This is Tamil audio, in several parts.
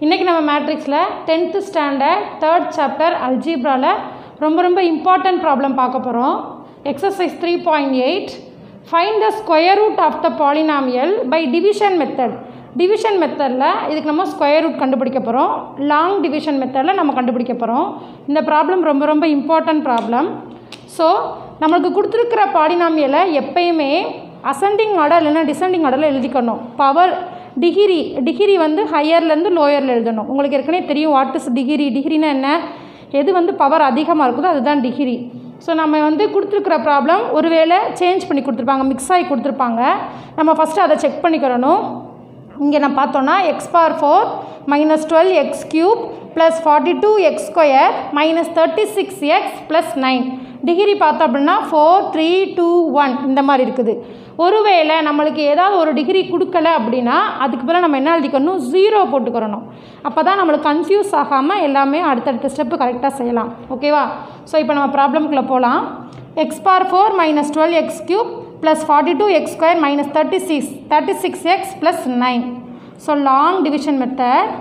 இன்றைக்கி நம்ம மேட்ரிக்ஸில் டென்த்து ஸ்டாண்டர்ட் தேர்ட் சாப்டர் அல்ஜீப்ராவில் ரொம்ப ரொம்ப இம்பார்ட்டன்ட் ப்ராப்ளம் பார்க்க போகிறோம் exercise three point eight find the square root of the polynomial by division method division மெத்தடில் இதுக்கு நம்ம ஸ்கொயர் ரூட் கண்டுபிடிக்க போகிறோம் லாங் டிவிஷன் மெத்தடில் நம்ம கண்டுபிடிக்க போகிறோம் இந்த ப்ராப்ளம் ரொம்ப ரொம்ப இம்பார்ட்டன்ட் ப்ராப்ளம் ஸோ நம்மளுக்கு கொடுத்துருக்கிற பாலினாமியலை எப்பயுமே அசெண்டிங் ஆர்டர் இல்லைன்னா டிசெண்டிங் ஆர்டரில் எழுதிக்கணும் பவர் டிகிரி டிகிரி வந்து ஹையர்லேருந்து லோயரில் எழுதணும் உங்களுக்கு ஏற்கனவே தெரியும் வாட் இஸ் டிகிரி டிகிரினா என்ன எது வந்து பவர் அதிகமாக இருக்குதோ அதுதான் டிகிரி ஸோ நம்ம வந்து கொடுத்துருக்குற ப்ராப்ளம் ஒருவேளை சேஞ்ச் பண்ணி கொடுத்துருப்பாங்க மிக்ஸ் ஆகி கொடுத்துருப்பாங்க நம்ம ஃபஸ்ட்டு அதை செக் பண்ணிக்கிறணும் இங்கே நான் பார்த்தோன்னா x power four minus twelve x cube plus forty two x square minus thirty six x plus nine degree பார்த்தோம் அப்படின்னா ஃபோர் த்ரீ டூ ஒன் இந்த மாதிரி இருக்குது ஒருவேளை நம்மளுக்கு ஏதாவது ஒரு டிகிரி கொடுக்கல அப்படின்னா அதுக்கு பிறகு நம்ம என்ன எழுதிக்கணும் ஜீரோ போட்டுக்கிறணும் அப்போ தான் நம்மளுக்கு கன்ஃபியூஸ் ஆகாமல் எல்லாமே அடுத்தடுத்த ஸ்டெப்பு கரெக்டாக செய்யலாம் ஓகேவா ஸோ இப்போ நம்ம ப்ராப்ளம்குள்ளே போகலாம் x power four minus twelve x cube plus forty two x square minus thirty six thirty six x plus nine so long division method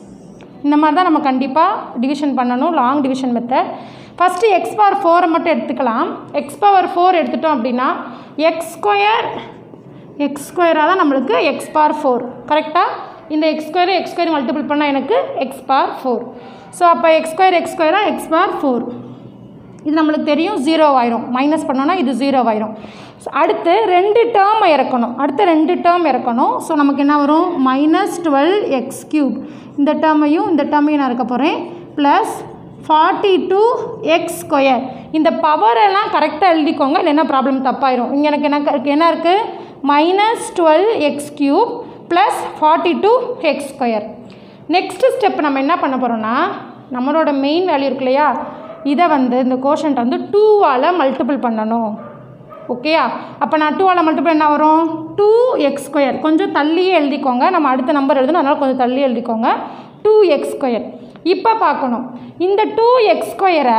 இந்த மாதிரி தான் நம்ம கண்டிப்பாக டிவிஷன் பண்ணணும் long division method first x power ஃபோரை மட்டும் எடுத்துக்கலாம் எக்ஸ் பவர் ஃபோர் எடுத்துட்டோம் அப்படின்னா எக்ஸ் ஸ்கொயர் எக்ஸ் ஸ்கொயராக தான் நம்மளுக்கு எக்ஸ் பார் ஃபோர் கரெக்டாக இந்த x square x square multiple பண்ணால் எனக்கு எக்ஸ் பார் ஃபோர் ஸோ அப்போ எக்ஸ் ஸ்கொயர் எக்ஸ் ஸ்கொயராக எக்ஸ் பார் ஃபோர் இது நம்மளுக்கு தெரியும் ஜீரோ ஆயிரும் மைனஸ் பண்ணோன்னா இது ஜீரோ ஆயிரும் ஸோ அடுத்து ரெண்டு டேர்ம் இறக்கணும் அடுத்து ரெண்டு டேர்ம் இறக்கணும் ஸோ நமக்கு என்ன வரும் மைனஸ் டுவெல் எக்ஸ் க்யூப் இந்த டேர்மையும் இந்த டேர்மையும் நான் இருக்க போகிறேன் plus forty two x square இந்த பவரெல்லாம் கரெக்டாக எழுதிக்கோங்க இல்லைன்னா ப்ராப்ளம் தப்பாயிரும் இங்கே எனக்கு என்ன என்ன இருக்குது minus twelve x cube plus forty two x square next step நம்ம என்ன பண்ண போகிறோன்னா நம்மளோட மெயின் வேல்யூ இருக்கு இல்லையா இதை வந்து இந்த கோஷன்ட் வந்து டூவால் மல்டிபிள் பண்ணணும் ஓகேயா அப்போ நான் டூவால் மல்டிபிள் என்ன வரும் டூ எக்ஸ் ஸ்கொயர் கொஞ்சம் தள்ளியே எழுதிக்கோங்க நம்ம அடுத்த நம்பர் எழுதணும் அதனால் கொஞ்சம் தள்ளி எழுதிக்கோங்க டூ எக்ஸ் ஸ்கொயர் இப்போ பார்க்கணும் இந்த டூ எக்ஸ் ஸ்கொயரை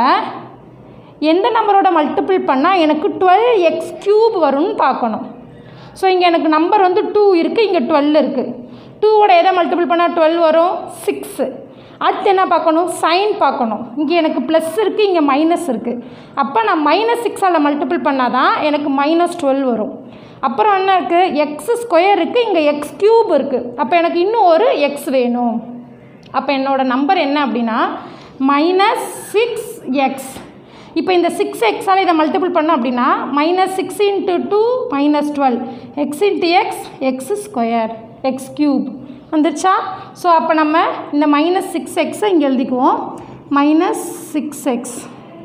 எந்த நம்பரோட மல்டிபிள் பண்ணால் எனக்கு டுவெல் எக்ஸ் க்யூப் வரும்னு பார்க்கணும் ஸோ இங்கே எனக்கு நம்பர் வந்து டூ இருக்குது இங்கே டுவெல் இருக்குது டூவோட எதை மல்டிபிள் பண்ணால் டுவெல் வரும் சிக்ஸு அடுத்து என்ன பார்க்கணும் சைன் பார்க்கணும் இங்கே எனக்கு ப்ளஸ் இருக்குது இங்கே மைனஸ் இருக்குது அப்போ நான் மைனஸ் சிக்ஸால் மல்டிபிள் பண்ணால் தான் எனக்கு மைனஸ் டுவெல் வரும் அப்புறம் என்ன இருக்குது எக்ஸ் ஸ்கொயர் இருக்குது இங்கே எக்ஸ் க்யூப் இருக்குது அப்போ எனக்கு இன்னும் ஒரு எக்ஸ் வேணும் அப்போ என்னோடய நம்பர் என்ன அப்படின்னா மைனஸ் சிக்ஸ் எக்ஸ் இப்போ இந்த சிக்ஸ் எக்ஸால் இதை மல்டிபிள் பண்ணோம் அப்படின்னா minus six into two minus twelve x into x x square x cube வந்துருச்சா ஸோ அப்போ நம்ம இந்த மைனஸ் சிக்ஸ் எக்ஸை இங்கே எழுதிக்குவோம் மைனஸ் சிக்ஸ் எக்ஸ்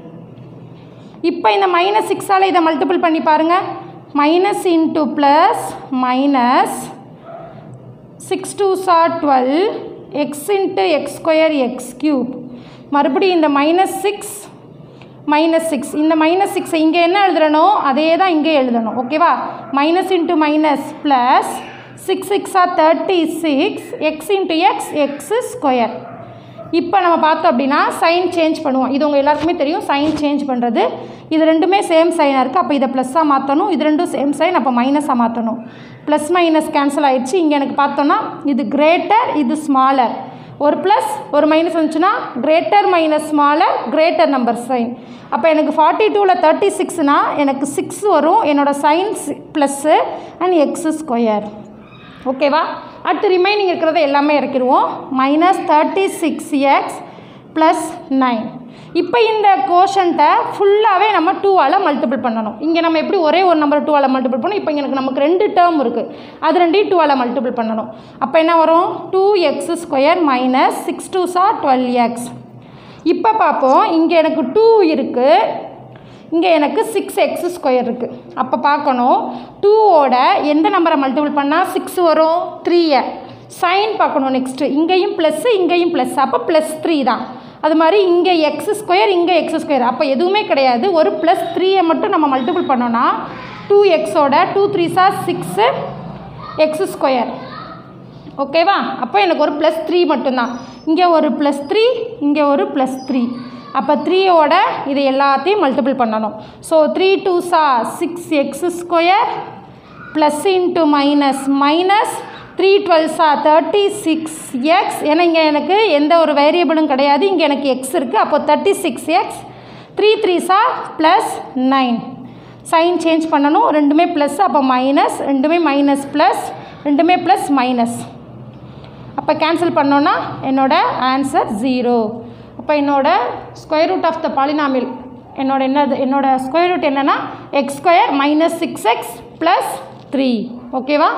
இப்போ இந்த மைனஸ் சிக்ஸால் இதை மல்டிபிள் பண்ணி பாருங்கள் minus into plus minus six two சார் twelve x into x square x cube மறுபடியும் இந்த மைனஸ் சிக்ஸ் மைனஸ் சிக்ஸ் இந்த மைனஸ் சிக்ஸை இங்கே என்ன எழுதுறனோ அதே தான் இங்கே எழுதணும் ஓகேவா minus into minus plus six சிக்ஸா thirty six x into x x square இப்போ நம்ம பார்த்தோம் அப்படின்னா சைன் சேஞ்ச் பண்ணுவோம் இது உங்கள் எல்லாருக்குமே தெரியும் சைன் சேஞ்ச் பண்ணுறது இது ரெண்டுமே சேம் சைனாக இருக்குது அப்போ இதை ப்ளஸ்ஸாக மாற்றணும் இது ரெண்டும் சேம் சைன் அப்போ மைனஸாக மாற்றணும் ப்ளஸ் மைனஸ் கேன்சல் ஆகிடுச்சு இங்கே எனக்கு பார்த்தோன்னா இது கிரேட்டர் இது ஸ்மாலர் ஒரு ப்ளஸ் ஒரு மைனஸ் வந்துச்சுன்னா greater minus smaller greater number sign அப்போ எனக்கு ஃபார்ட்டி டூவில் தேர்ட்டி சிக்ஸ்னால் எனக்கு சிக்ஸ் வரும் என்னோடய signs plus and x square ஓகேவா அடுத்து ரிமைனிங் இருக்கிறத எல்லாமே இறக்கிடுவோம் minus thirty six x plus nine இப்போ இந்த கோஷன்ட்டை ஃபுல்லாகவே நம்ம டூவால் மல்டிபிள் பண்ணணும் இங்கே நம்ம எப்படி ஒரே ஒரு நம்பர் டூவால் மல்டிபிள் பண்ணணும் இப்போ எனக்கு நமக்கு ரெண்டு டேர்ம் இருக்குது அது ரெண்டையும் டூவால் மல்டிபிள் பண்ணணும் அப்போ என்ன வரும் two x square minus six two சார் டுவெல் எக்ஸ் இப்போ பார்ப்போம் இங்கே எனக்கு டூ இருக்குது இங்கே எனக்கு சிக்ஸ் எக்ஸ் ஸ்கொயர் இருக்குது அப்போ பார்க்கணும் டூவோட எந்த நம்பரை மல்டிபிள் பண்ணால் சிக்ஸ் வரும் த்ரீயை சைன் பார்க்கணும் நெக்ஸ்ட்டு இங்கேயும் ப்ளஸ்ஸு இங்கேயும் ப்ளஸ் அப்போ ப்ளஸ் த்ரீ தான் அது மாதிரி இங்கே எக்ஸ் ஸ்கொயர் இங்கே எக்ஸ் ஸ்கொயர் அப்போ எதுவுமே கிடையாது ஒரு ப்ளஸ் த்ரீயை மட்டும் நம்ம மல்டிபிள் பண்ணோன்னா டூ எக்ஸோட டூ த்ரீ சார் சிக்ஸு எக்ஸ் ஸ்கொயர் ஓகேவா அப்போ எனக்கு ஒரு ப்ளஸ் த்ரீ மட்டும்தான் இங்கே ஒரு ப்ளஸ் த்ரீ இங்கே ஒரு ப்ளஸ் த்ரீ அப்போ த்ரீயோட இது எல்லாத்தையும் மல்டிபிள் பண்ணணும் ஸோ த்ரீ டூ சா six x square plus into minus minus three டுவெல்ஸா தேர்ட்டி சிக்ஸ் எக்ஸ் ஏன்னா இங்கே எனக்கு எந்த ஒரு வேரியபிளும் கிடையாது இங்கே எனக்கு எக்ஸ் இருக்குது அப்போ தேர்ட்டி சிக்ஸ் எக்ஸ் த்ரீ த்ரீஸா ப்ளஸ் நைன் சைன் சேஞ்ச் பண்ணணும் ரெண்டுமே ப்ளஸ் அப்போ மைனஸ் ரெண்டுமே மைனஸ் ப்ளஸ் ரெண்டுமே ப்ளஸ் மைனஸ் அப்போ கேன்சல் பண்ணோன்னா என்னோட ஆன்சர் ஜீரோ அப்போ என்னோட square root of the polynomial என்னோட என்னது என்னோட ஸ்கொயர் ரூட் என்னென்னா x square minus six x plus three ஓகேவா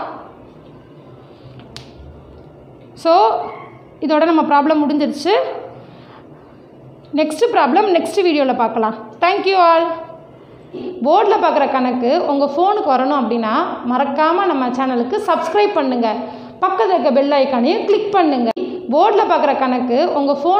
ஸோ இதோட நம்ம ப்ராப்ளம் முடிஞ்சிருச்சு நெக்ஸ்ட் ப்ராப்ளம் நெக்ஸ்ட் வீடியோவில் பார்க்கலாம் தேங்க்யூ ஆல் போர்டில் பார்க்குற கணக்கு உங்கள் ஃபோனுக்கு வரணும் அப்படின்னா மறக்காமல் நம்ம சேனலுக்கு சப்ஸ்கிரைப் பண்ணுங்கள் பக்கத்தில் இருக்க பெல் ஐக்கானையும் கிளிக் பண்ணுங்கள் போர்டில் பார்க்குற கணக்கு உங்கள் ஃபோன்